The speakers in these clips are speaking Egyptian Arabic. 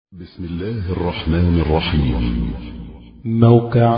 بسم الله الرحمن الرحيم موقع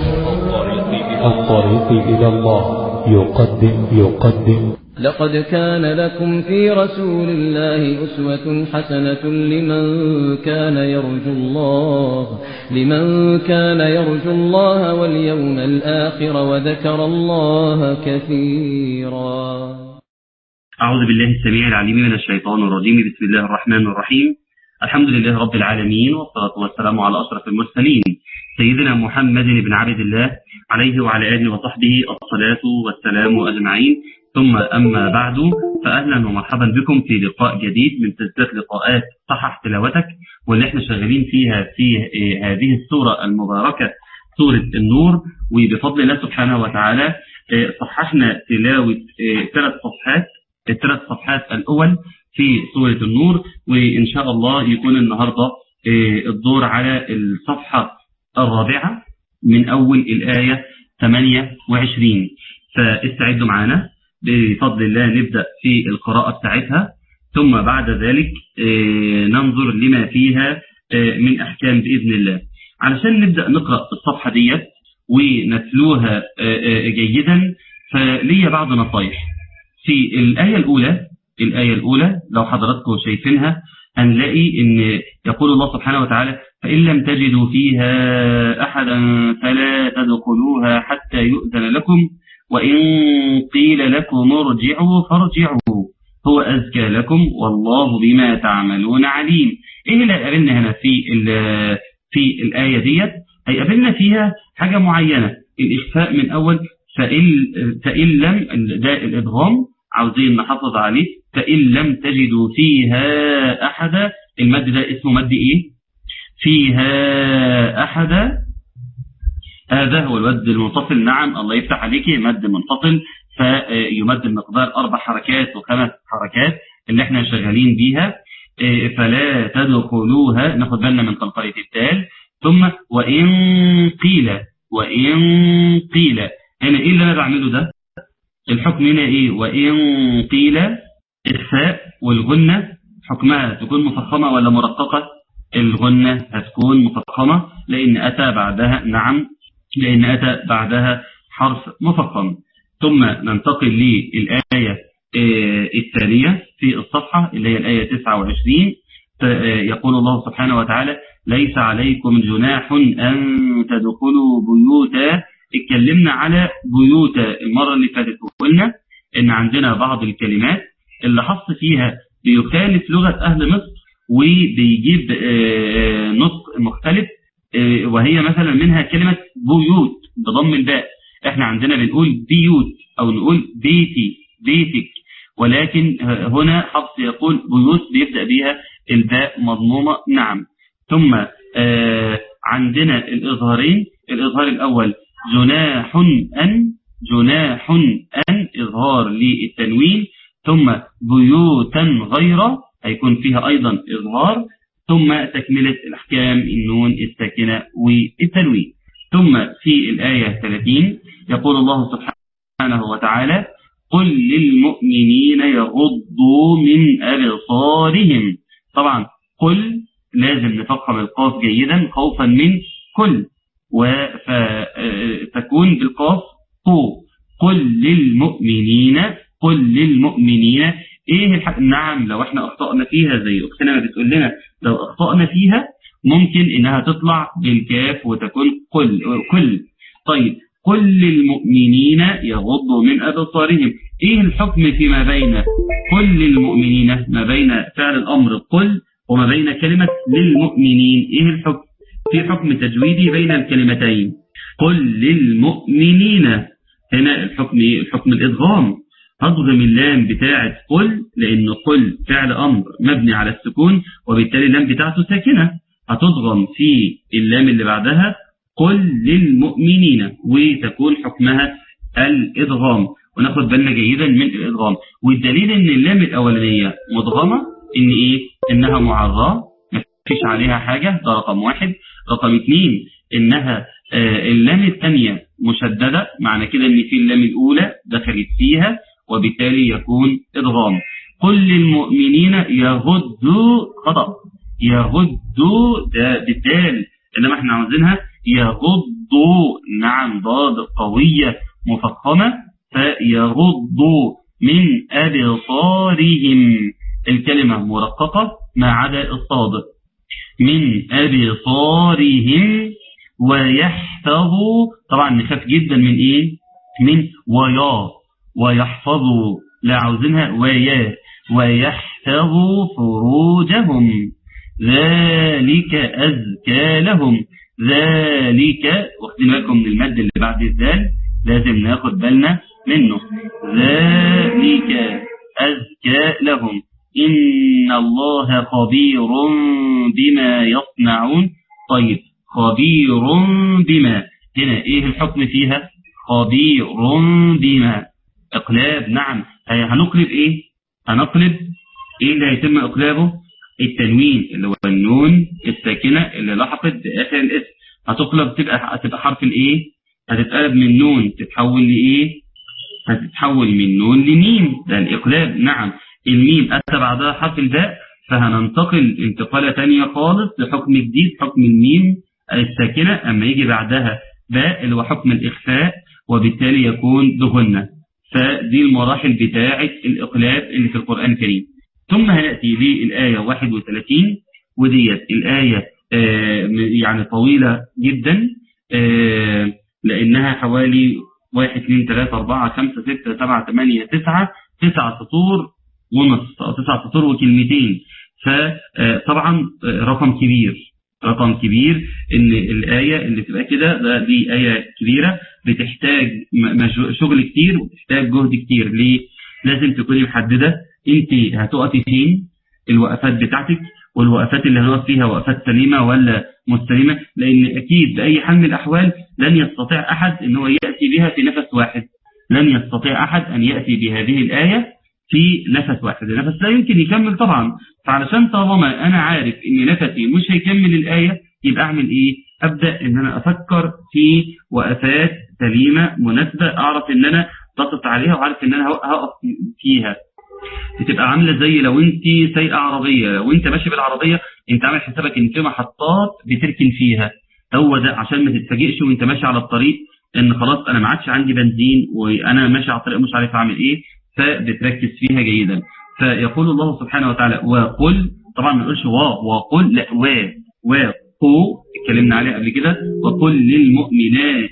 الطريق إلى الله يقدم يقدم لقد كان لكم في رسول الله أسوة حسنة لمن كان يرجو الله لمن كان يرجو الله واليوم الآخر وذكر الله كثيرا أعوذ بالله السميع العليم من الشيطان الرجيم بسم الله الرحمن الرحيم الحمد لله رب العالمين والصلاة والسلام على أشرف المرسلين سيدنا محمد بن عبد الله عليه وعلى آله وصحبه الصلاة والسلام أجمعين ثم أما بعد فأهلا ومرحبا بكم في لقاء جديد من سلسلة لقاءات صحح تلاوتك واللي احنا شغالين فيها في هذه السورة المباركة سورة النور وبفضل الله سبحانه وتعالى صححنا تلاوة ثلاث صفحات الثلاث صفحات الأول في سورة النور وإن شاء الله يكون النهاردة الدور على الصفحة الرابعة من أول الآية 28 فاستعدوا معنا بفضل الله نبدأ في القراءة بتاعتها ثم بعد ذلك ننظر لما فيها من أحكام بإذن الله علشان نبدأ نقرأ الصفحة ديت ونتلوها جيدا فلي بعض نصايح في الآية الأولى الآية الأولى لو حضراتكم شايفينها هنلاقي ان يقول الله سبحانه وتعالى فإن لم تجدوا فيها أحدا فلا تدخلوها حتى يؤذن لكم وإن قيل لكم ارجعوا فارجعوا هو أزكى لكم والله بما تعملون عليم إيه اللي قابلنا هنا في في الآية ديت هيقابلنا فيها حاجة معينة الإخفاء من أول فإن, فإن لم ده الإدغام عاوزين نحافظ عليه فإن لم تجدوا فيها أحدا المد ده اسمه مد إيه فيها أحدا هذا هو الود المنفصل نعم الله يفتح عليك مد منفصل فيمد المقدار أربع حركات وخمس حركات اللي احنا شغالين بيها فلا تدخلوها ناخد بالنا من قلقلة التال ثم وإن قيل وإن قيل هنا إيه اللي أنا بعمله ده الحكم هنا إيه وإن قيل إخفاء والغنة حكمها تكون مفخمة ولا مرققة الغنة هتكون مفخمة لأن أتى بعدها نعم لأن أتى بعدها حرف مفخم ثم ننتقل للآية التالية في الصفحة اللي هي الآية 29 يقول الله سبحانه وتعالى ليس عليكم جناح أن تدخلوا بيوتا اتكلمنا على بيوتا المرة اللي فاتت وقلنا ان عندنا بعض الكلمات اللي حص فيها بيخالف لغة أهل مصر وبيجيب نطق مختلف وهي مثلا منها كلمة بيوت بضم الباء احنا عندنا بنقول بيوت او نقول بيتي بيتك ولكن هنا حفص يقول بيوت بيبدأ بها الباء مضمومة نعم ثم عندنا الإظهارين الإظهار الأول جناح أن جناح أن إظهار للتنوين ثم بيوتا غير هيكون فيها أيضا إظهار ثم تكملة الأحكام النون الساكنة والتنوين ثم في الآية 30 يقول الله سبحانه وتعالى قل للمؤمنين يغضوا من أبصارهم طبعا قل لازم نفخم القاف جيدا خوفا من كل وفتكون بالقاف قو قل للمؤمنين قل للمؤمنين ايه الحق نعم لو احنا اخطأنا فيها زي اختنا ما بتقول لنا لو اخطأنا فيها ممكن انها تطلع بالكاف وتكون قل كل طيب قل للمؤمنين يغضوا من ابصارهم ايه الحكم فيما بين قل للمؤمنين ما بين فعل الامر قل وما بين كلمة للمؤمنين ايه الحكم في حكم تجويدي بين الكلمتين قل للمؤمنين هنا الحكم الحكم الادغام هضغم اللام بتاعة قل لأن قل فعل أمر مبني على السكون وبالتالي اللام بتاعته ساكنة هتضغم في اللام اللي بعدها قل للمؤمنين وتكون حكمها الإدغام وناخد بالنا جيدا من الإدغام والدليل ان اللام الأولانية مضغمة ان ايه انها معراه مفيش عليها حاجة ده رقم واحد رقم اثنين انها آه اللام الثانية مشددة معنى كده ان في اللام الأولى دخلت فيها وبالتالي يكون إدغام قل للمؤمنين يغضوا خطأ يغضوا ده بالدال إنما احنا عاوزينها يغضوا نعم ضاد قوية مفخمة فيغضوا من أبصارهم الكلمة مرققة ما عدا الصاد من أبصارهم ويحفظوا طبعا نخاف جدا من إيه من ويا ويحفظوا لا عاوزينها ويا ويحفظوا فروجهم ذلك أزكى لهم ذلك واخدين بالكم من المد اللي بعد الذال لازم ناخد بالنا منه ذلك أزكى لهم إن الله خبير بما يصنعون طيب خبير بما هنا إيه الحكم فيها خبير بما اقلاب نعم هنقلب إيه هنقلب إيه اللي هيتم اقلابه التنوين اللي هو النون الساكنة اللي لحقت بآخر الاسم هتقلب تبقى هتبقى حرف الايه هتتقلب من نون تتحول لايه هتتحول من نون لميم ده الاقلاب نعم الميم اتى بعدها حرف الباء فهننتقل انتقالة تانية خالص لحكم جديد حكم الميم الساكنة اما يجي بعدها باء اللي هو حكم الاخفاء وبالتالي يكون بغنة فدي المراحل بتاعة الاقلاب اللي في القرآن الكريم ثم هيأتي للآية 31 وديت الآية آه يعني طويلة جدا آه لأنها حوالي 1 2 3 4 5 6 7 8 9 9 سطور ونص أو 9 سطور وكلمتين فطبعا رقم كبير رقم كبير ان الآية اللي تبقى كده دي آية كبيرة بتحتاج شغل كتير وبتحتاج جهد كتير ليه لازم تكوني محددة انت هتقفي فين الوقفات بتاعتك والوقفات اللي هنقف فيها وقفات سليمة ولا مستلمة لان اكيد بأي حال من الاحوال لن يستطيع احد ان هو يأتي بها في نفس واحد لن يستطيع احد ان يأتي بهذه الآية في نفس واحد النفس لا يمكن يكمل طبعا فعلشان طالما انا عارف ان نفسي مش هيكمل الآية يبقى اعمل ايه ابدأ ان انا افكر في وقفات سليمة مناسبة اعرف ان انا ضغط عليها وعارف ان انا هقف فيها بتبقى عاملة زي لو انت سايقة عربية لو انت ماشي بالعربية انت عامل حسابك ان في محطات بتركن فيها هو ده عشان ما تتفاجئش وانت ماشي على الطريق ان خلاص انا ما عادش عندي بنزين وانا ماشي على الطريق مش عارف اعمل ايه فبتركز فيها جيدا فيقول الله سبحانه وتعالى وقل طبعا ما نقولش وا وقل لا و وقو اتكلمنا عليه قبل كده وقل للمؤمنات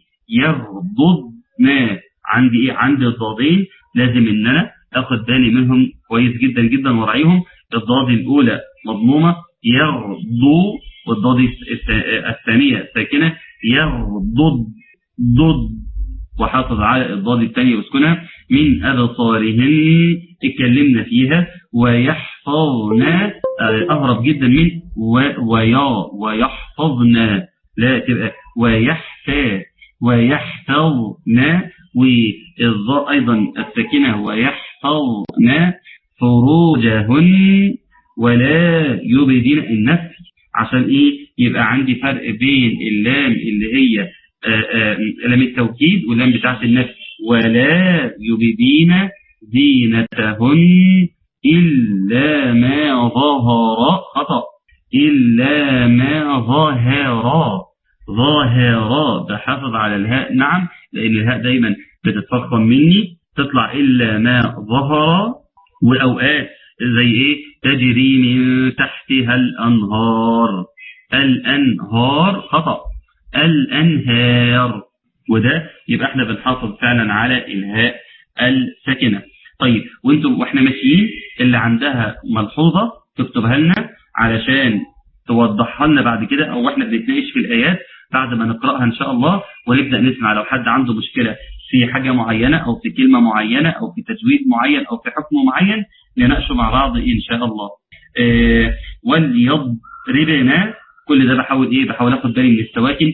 يغضضن عندي ايه عندي الضادين لازم ان انا اخد بالي منهم كويس جدا جدا وراعيهم الضاد الاولى مضمومه يغضو والضاد الثانيه ساكنه يغضض ضد وحافظ على الضاد الثانيه واسكنها من ابصارهن اتكلمنا فيها ويحفظن اهرب جدا من ويا ويحفظن لا تبقى ويحفى ويحفظن والضاء ايضا الساكنه ويحفظن فروجهن ولا يبدين النفي عشان ايه يبقى عندي فرق بين اللام اللي هي لام التوكيد واللام بتاعت النفي ولا يبدين زينتهن إلا ما ظهر خطأ إلا ما ظهر ظاهرة بحافظ على الهاء نعم لأن الهاء دايما بتتفخم مني تطلع إلا ما ظهر وأوقات زي إيه تجري من تحتها الأنهار الأنهار خطأ الأنهار وده يبقى احنا بنحافظ فعلا على الهاء الساكنة طيب وانتم واحنا ماشيين اللي عندها ملحوظة تكتبها لنا علشان توضحها لنا بعد كده او احنا بنتناقش في الآيات بعد ما نقرأها ان شاء الله ونبدأ نسمع لو حد عنده مشكلة في حاجة معينة او في كلمة معينة او في تجويد معين او في حكم معين نناقشه مع بعض ان شاء الله اه وليضربنا كل ده بحاول ايه بحاول اخد بالي من السواكن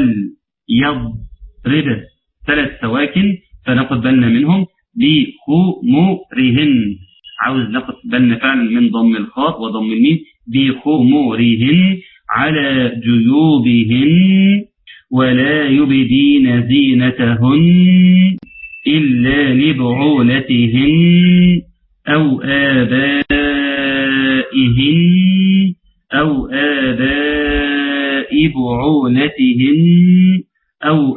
وليضرب ثلاث سواكن فناخد بالنا منهم بخمورهن عاوز ناخد بالنا فعلا من ضم الخاء وضم الميم بخمورهن على جيوبهن ولا يبدين زينتهن إلا لبعولتهن أو آبائهن أو آباء بعولتهن أو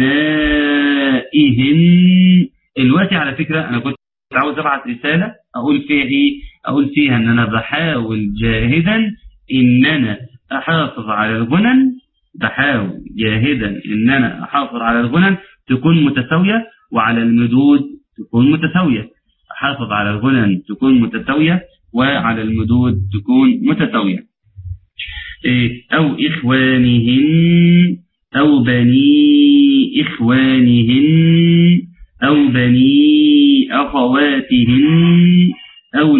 أبنائهن الوقت على فكرة أنا كنت عاوز أبعت رسالة أقول فيها إيه أقول فيها أن أنا بحاول جاهدا إن أنا أحافظ على الغنن بحاول جاهدا إن أنا أحافظ على الغنن تكون متساوية وعلى المدود تكون متساوية أحافظ على الغنن تكون متساوية وعلى المدود تكون متساوية أو إخوانهن أو بني إخوانهن أو بني أخواتهن أو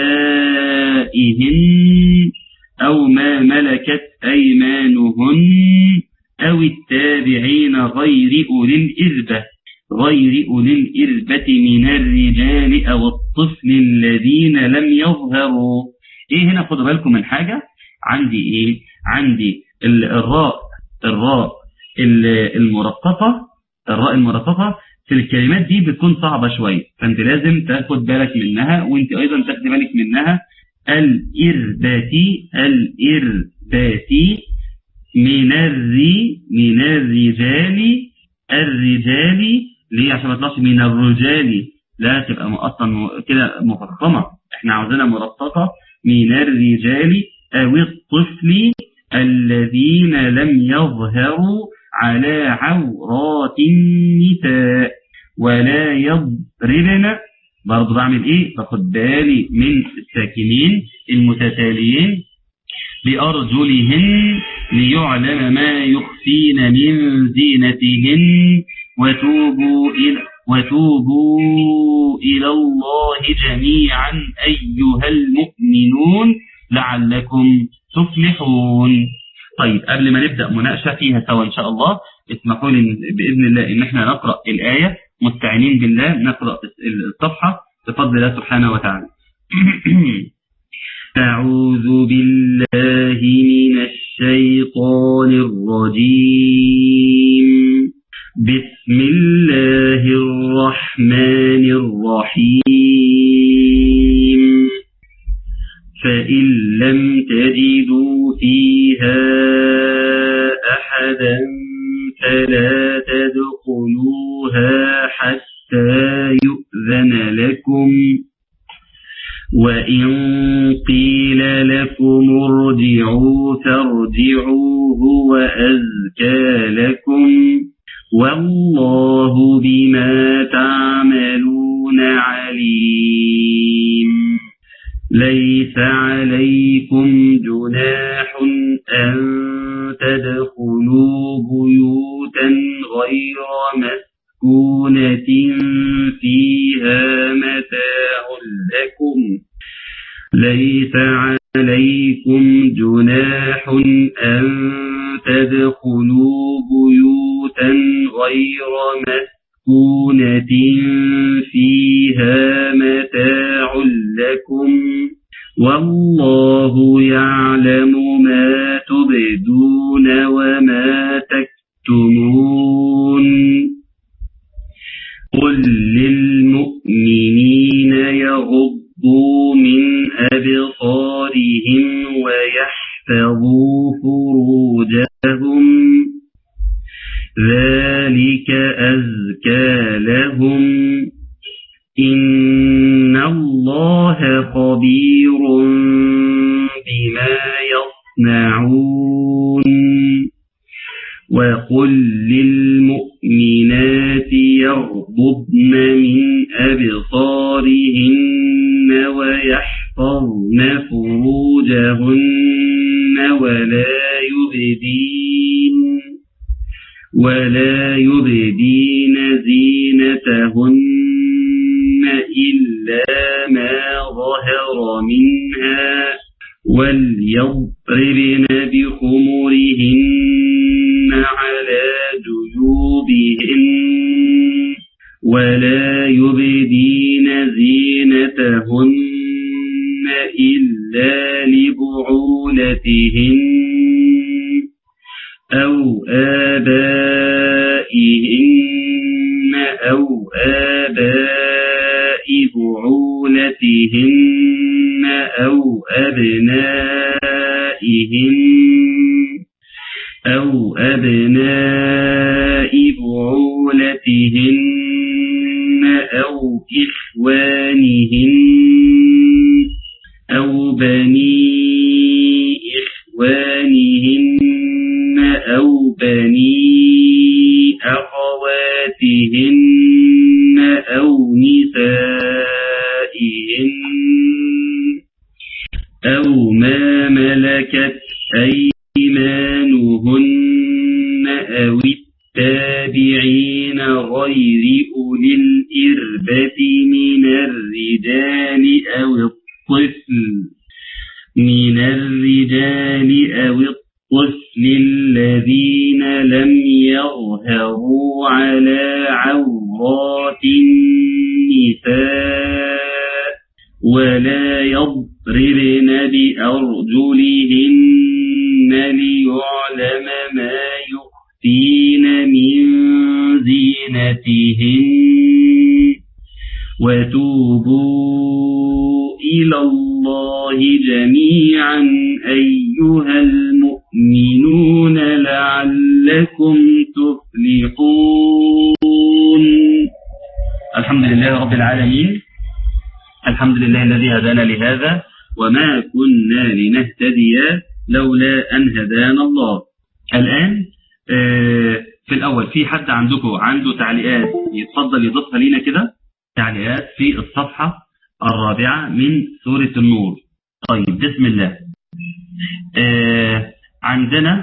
نسائهن أو ما ملكت أيمانهن أو التابعين غير أولي الإربة غير أولي الإربة من الرجال أو الطفل الذين لم يظهروا إيه هنا خدوا بالكم من حاجة عندي إيه عندي الراء الراء المرققة الراء المرققة في الكلمات دي بتكون صعبة شوية فأنت لازم تاخد بالك منها وأنت أيضا تاخد بالك منها الإرباتي الإرباتي من الري من الرجال الرجال ليه عشان ما تطلعش من الرجال لا تبقى اصلا كده مفخمه احنا عاوزينها مرققه من الرجال او الطفل الذين لم يظهروا على عورات النساء ولا يضربن برضه بعمل ايه باخد بالي من الساكنين المتتاليين بأرجلهن ليعلم ما يخفين من زينتهن وتوبوا إلى وتوبوا إلى الله جميعا أيها المؤمنون لعلكم تفلحون طيب قبل ما نبدأ مناقشة فيها سوا إن شاء الله اسمحوا لي بإذن الله إن احنا نقرأ الآية مستعينين بالله نقرأ الصفحة بفضل الله سبحانه وتعالى أعوذ بالله من الشيطان الرجيم بسم الله الرحمن الرحيم فإن لم تجدوا فيها أحدا فلا تدخلوها حتى يؤذن لكم وإن قيل لكم ارجعوا فارجعوا هو أزكى لكم والله بما تعملون عليم ليس عليكم جناح أن تدخلوا بيوتا غير مسكونة فيها متاع لكم ليس عليكم جناح أن تدخلوا بيوتا غير مسكونة فيها متاع لكم والله يعلم ما تبدون وما تكتمون قل للمؤمنين يغضوا من أبصارهم ويحفظوا فروجهم ذلك أزكى لهم إن الله خبير بما يصنعون وقل للمؤمنات يغضبن من أبصارهن ويحفظن فروجهن ولا يبدين ولا يبدين زينتهن إلا ما ظهر منها وليضربن بخمرهن على جيوبهن ولا يبدين زينتهن إلا لبعولتهن أو آبائهن أو آباء بعولتهن أو أبنائهن أو أبناء بعولتهن أو إخوانهن أو بني إخوانهن أو بني أخواتهن أو نسائهن أو ما ملكت أيمانهن أو التابعين غير أولي الإربة من الرجال أو الطفل من الرجال أو الطفل الذين لم يظهروا على عورات النساء ولا يضربن بأرجلهن ليعلم ما يخفين من زينتهن وتوبوا إلى الله جميعا أيها المؤمنون لعلكم تفلحون الحمد لله رب العالمين الحمد لله الذي هدانا لهذا وما كنا لنهتدي لولا أن هدانا الله الآن في الأول في حد عندكم عنده تعليقات يتفضل يضيفها لينا كده تعليقات في الصفحة الرابعة من سورة النور طيب بسم الله عندنا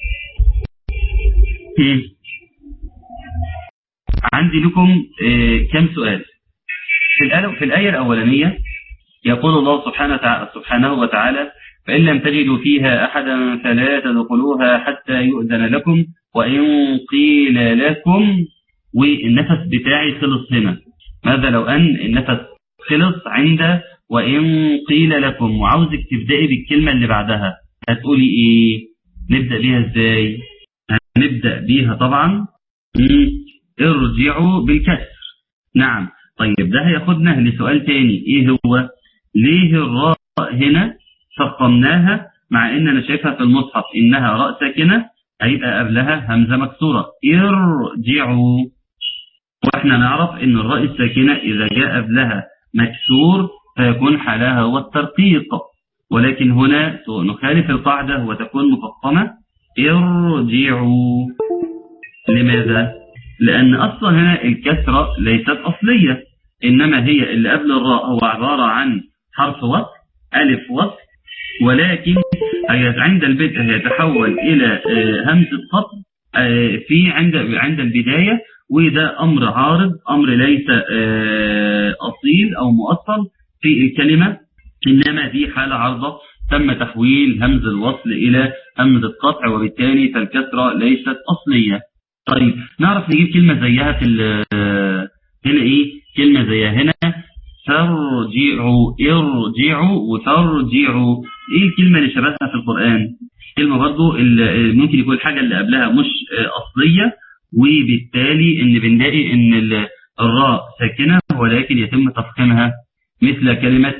عندي لكم كم سؤال في الآية, في الآية الأولانية يقول الله سبحانه وتعالى, سبحانه وتعالى فإن لم تجدوا فيها أحدا فلا تدخلوها حتى يؤذن لكم وإن قيل لكم والنفس بتاعي خلص هنا ماذا لو أن النفس خلص عند وإن قيل لكم وعاوزك تبدأي بالكلمة اللي بعدها هتقولي إيه نبدأ بيها إزاي هنبدأ بيها طبعا ارجعوا بالكسر نعم طيب ده هياخدنا لسؤال تاني ايه هو ليه الراء هنا فقمناها مع ان انا شايفها في المصحف انها راء ساكنة هيبقى قبلها همزة مكسورة ارجعوا واحنا نعرف ان الراء الساكنة اذا جاء قبلها مكسور فيكون حالها هو الترقيق ولكن هنا نخالف القاعدة وتكون مفقمة ارجعوا لماذا؟ لأن أصلا هنا الكسرة ليست أصلية إنما هي اللي قبل الراء هو عبارة عن حرف وصل ألف وصل ولكن عند البدء يتحول إلى همزة خط في عند عند البداية وده أمر عارض أمر ليس أصيل أو مؤصل في الكلمة إنما دي حالة عارضة تم تحويل همز الوصل إلى همزة قطع وبالتالي فالكسرة ليست أصلية طيب نعرف نجيب كلمة زيها في هنا إيه كلمة زيها هنا ترجعوا ارجعوا وترجعوا إيه الكلمة اللي شبهها في القرآن كلمة برضو ممكن يكون الحاجة اللي قبلها مش أصلية وبالتالي ان بنلاقي ان الراء ساكنة ولكن يتم تفخيمها مثل كلمة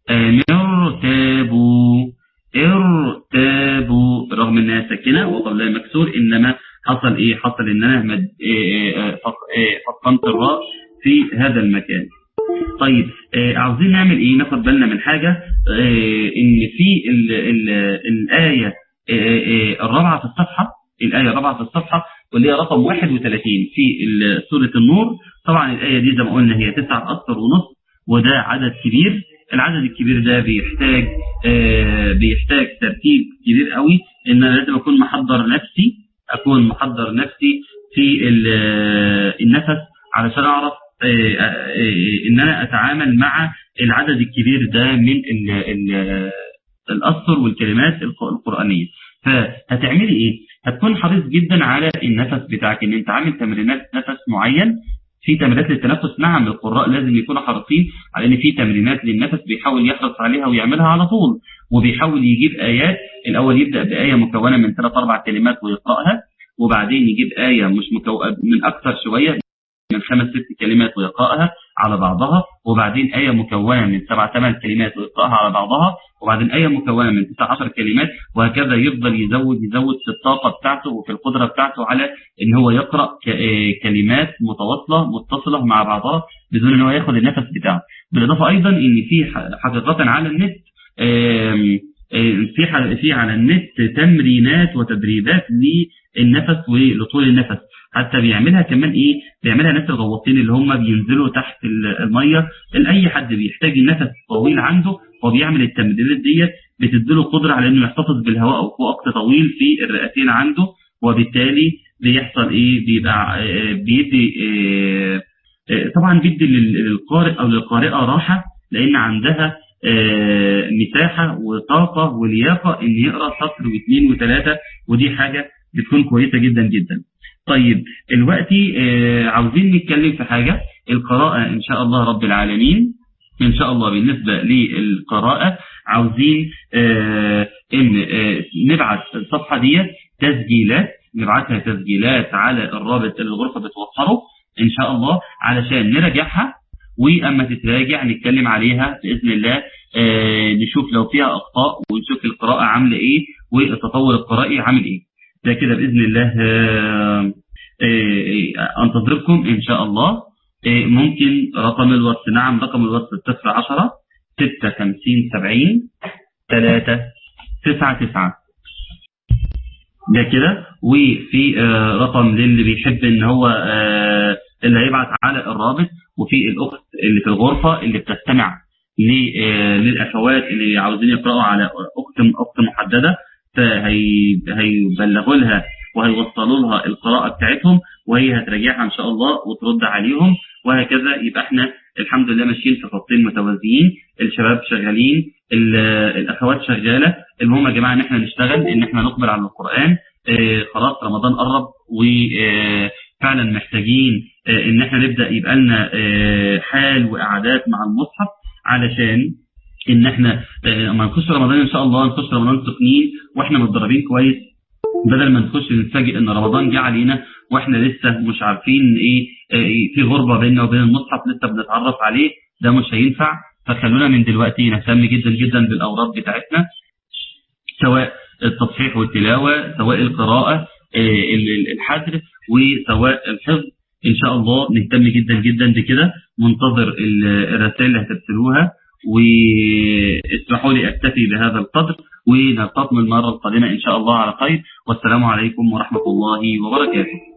ارتابوا ارتابوا رغم انها ساكنة وقبلها مكسور انما حصل ايه حصل ان انا مد... فخمت الراء في هذا المكان طيب عاوزين نعمل ايه ناخد بالنا من حاجة ان في ال ال الآية الرابعة في الصفحة الآية الرابعة في الصفحة واللي هي رقم 31 في سورة النور طبعا الآية دي زي ما قلنا هي تسعة أسطر ونص وده عدد كبير العدد الكبير ده بيحتاج آه بيحتاج ترتيب كبير قوي ان انا لازم اكون محضر نفسي اكون محضر نفسي في النفس علشان اعرف آه آه ان انا اتعامل مع العدد الكبير ده من ال ال الاسطر والكلمات القرآنية فهتعملي ايه هتكون حريص جدا على النفس بتاعك ان انت عامل تمرينات نفس معين في تمرينات للتنفس نعم القراء لازم يكونوا حريصين على ان في تمرينات للنفس بيحاول يحرص عليها ويعملها على طول وبيحاول يجيب ايات الاول يبدا بايه مكونه من ثلاث اربع كلمات ويقراها وبعدين يجيب ايه مش مكو... من اكثر شويه من خمس ست كلمات ويقراها على بعضها وبعدين آية مكونة من سبع ثمان كلمات ويقرأها على بعضها وبعدين آية مكونة من 19 كلمات وهكذا يفضل يزود يزود في الطاقة بتاعته وفي القدرة بتاعته على ان هو يقرأ كلمات متواصلة متصلة مع بعضها بدون ان هو ياخد النفس بتاعه بالإضافة أيضا ان في حقيقة على النت في في على النت تمرينات وتدريبات للنفس ولطول النفس حتى بيعملها كمان ايه بيعملها ناس الغواصين اللي هم بينزلوا تحت الميه لاي حد بيحتاج النفس طويل عنده هو بيعمل التمرينات ديت بتديله قدره على انه يحتفظ بالهواء في وقت طويل في الرئتين عنده وبالتالي بيحصل ايه بيبقى بيدي طبعا بيدي للقارئ او للقارئه راحه لان عندها مساحه وطاقه ولياقه ان يقرا سطر واثنين وثلاثه ودي حاجه بتكون كويسه جدا جدا. طيب دلوقتي عاوزين نتكلم في حاجه القراءه ان شاء الله رب العالمين ان شاء الله بالنسبه للقراءه عاوزين ان نبعت الصفحه ديت تسجيلات نبعتها تسجيلات على الرابط اللي الغرفه بتوفره ان شاء الله علشان نراجعها واما تتراجع نتكلم عليها باذن الله آه نشوف لو فيها اخطاء ونشوف القراءه عامله ايه والتطور القرائي عامل ايه ده كده باذن الله آه آه انتظركم ان شاء الله ممكن رقم الواتس نعم رقم الواتس 010 56 70 3 9 9 ده كده وفي رقم للي بيحب ان هو اللي هيبعت على الرابط وفي الاخت اللي في الغرفه اللي بتستمع للاخوات اللي عاوزين يقراوا على اخت اخت محدده فهيبلغوا لها وهيوصلوا لها القراءه بتاعتهم وهي هتراجعها ان شاء الله وترد عليهم وهكذا يبقى احنا الحمد لله ماشيين في خطين متوازيين الشباب شغالين الاخوات شغاله المهم يا جماعه ان احنا نشتغل ان احنا نقبل على القران اه خلاص رمضان قرب وفعلا محتاجين اه ان احنا نبدا يبقى لنا اه حال وقعدات مع المصحف علشان ان احنا لما نخش رمضان ان شاء الله نخش رمضان سخنين واحنا متدربين كويس بدل ما نخش نتفاجئ ان رمضان جه علينا واحنا لسه مش عارفين ايه, إيه في غربه بيننا وبين المصحف لسه بنتعرف عليه ده مش هينفع فخلونا من دلوقتي نهتم جدا جدا بالاوراد بتاعتنا سواء التصحيح والتلاوه سواء القراءه إيه الحذر وسواء الحفظ ان شاء الله نهتم جدا جدا بكده منتظر الرسائل اللي هترسلوها واسمحوا لي اكتفي بهذا القدر ونلتقي المره القادمه ان شاء الله على خير والسلام عليكم ورحمه الله وبركاته